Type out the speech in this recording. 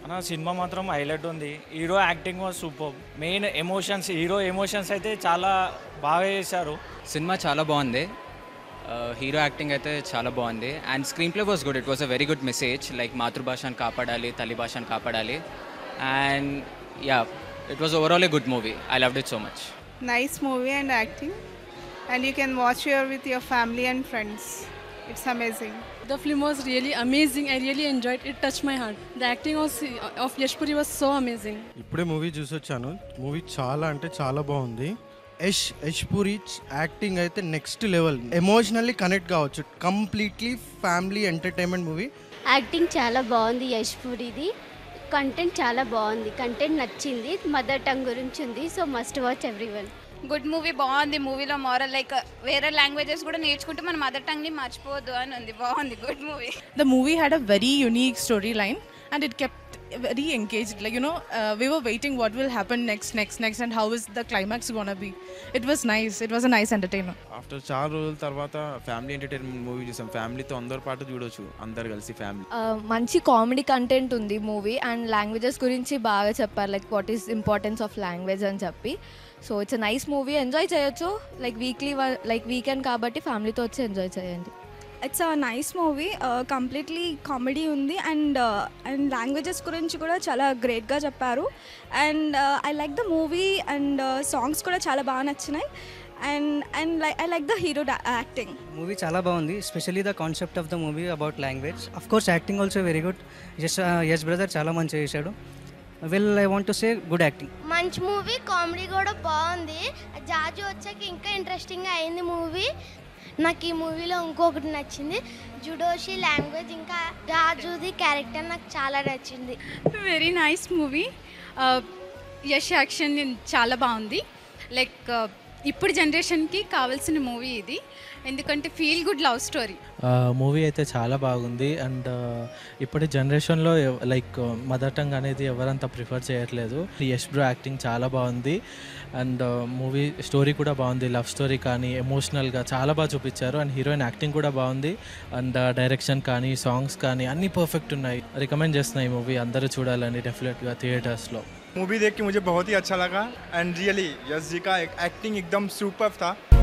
అన్న సినిమా మాత్రం హైలైట్ ఉంది hero acting was super main emotions hero emotions అయితే చాలా బాగా చేశారు సినిమా చాలా బాగుంది హీరో యాక్టింగ్ అయితే చాలా బాగుంది and screenplay was good it was a very good message like మాతృభాషను కాపాడాలి తల్లి భాషను కాపాడాలి and yeah it was overall a good movie I loved it so much nice movie and acting and you can watch here with your family and friends it's amazing The film was really amazing. I really enjoyed it. Touched my heart. The acting was, of Yash Puri was so amazing. ఇప్పుడే movie చూసి వచ్చాను movie చాలా అంటే చాలా బాగుంది Yash Yash Puri acting అయితే next level emotionally connect కావచ్చు completely family entertainment movie acting చాలా బాగుంది యష్ పూరిది కంటెంట్ చాలా బాగుంది కంటెంట్ నచ్చింది మదర్ టంగ్ గురించి ఉంది so must watch everyone good movie బాగుంది మూవీలో మోరల్ లైక్ వేరే లాంగ్వేజెస్ కూడా నేర్చుకుంటూ మన మదర్ టంగ్ని మర్చిపోవద్దు అని ఉంది బాగుంది good movie the movie had a very unique storyline and it kept very engaged like you know uh, we were waiting what will happen next next next and how is the climax gonna be it was nice it was a nice entertainer after చాలా రోజుల తర్వాత family entertainment movie చూసాం ఫ్యామిలీతో అందరు పాటు చూడొచ్చు అందరు కలిసి ఫ్యామిలీ మంచి కామెడీ కంటెంట్ ఉంది మూవీ అండ్ లాంగ్వేజెస్ గురించి బాగా చెప్పారు like what is importance of language అని చెప్పి so it's nice movie enjoy చేయొచ్చు లైక్ వీక్లీ లైక్ వీకెండ్ కాబట్టి ఫ్యామిలీతో వచ్చి ఎంజాయ్ చేయండి it's a nice movie completely comedy ఉంది అండ్ అండ్ లాంగ్వేజెస్ గురించి కూడా చాలా గ్రేట్గా చెప్పారు and I like the movie and songs కూడా చాలా బాగా నచ్చినాయి and and like I like the hero acting movie చాలా బాగుంది specially the concept of the movie about language of course acting also very good yes yes brother చాలా మంచిగా చేశాడు well I want to say good acting మంచి movie comedy కూడా బాగుంది జాజు వచ్చాక ఇంకా ఇంట్రెస్టింగ్ అయింది మూవీ నాకు ఈ మూవీలో ఇంకొకటి నచ్చింది జుడోషి లాంగ్వేజ్ ఇంకా జాజుది క్యారెక్టర్ నాకు చాలా నచ్చింది very nice movie Yash action చాలా బాగుంది లైక్ ఇప్పుడు జనరేషన్కి కావాల్సిన మూవీ ఇది ఎందుకంటే feel good love story movie అయితే చాలా బాగుంది అండ్ ఇప్పటి జనరేషన్లో లైక్ మదర్ టంగ్ అనేది ఎవరంతా ప్రిఫర్ చేయట్లేదు యష్ బ్రో యాక్టింగ్ చాలా బాగుంది అండ్ మూవీ స్టోరీ కూడా బాగుంది లవ్ స్టోరీ కానీ ఎమోషనల్గా చాలా బాగా చూపించారు అండ్ హీరోయిన్ యాక్టింగ్ కూడా బాగుంది అండ్ డైరెక్షన్ కానీ సాంగ్స్ కానీ అన్నీ పర్ఫెక్ట్ ఉన్నాయి రికమెండ్ చేస్తున్నాయి ఈ మూవీ అందరూ చూడాలని డెఫినెట్గా థియేటర్స్లో मूवी देख के मुझे बहुत ही अच्छा लगा एंड रियली यस जी का एक्टिंग एकदम सुपर था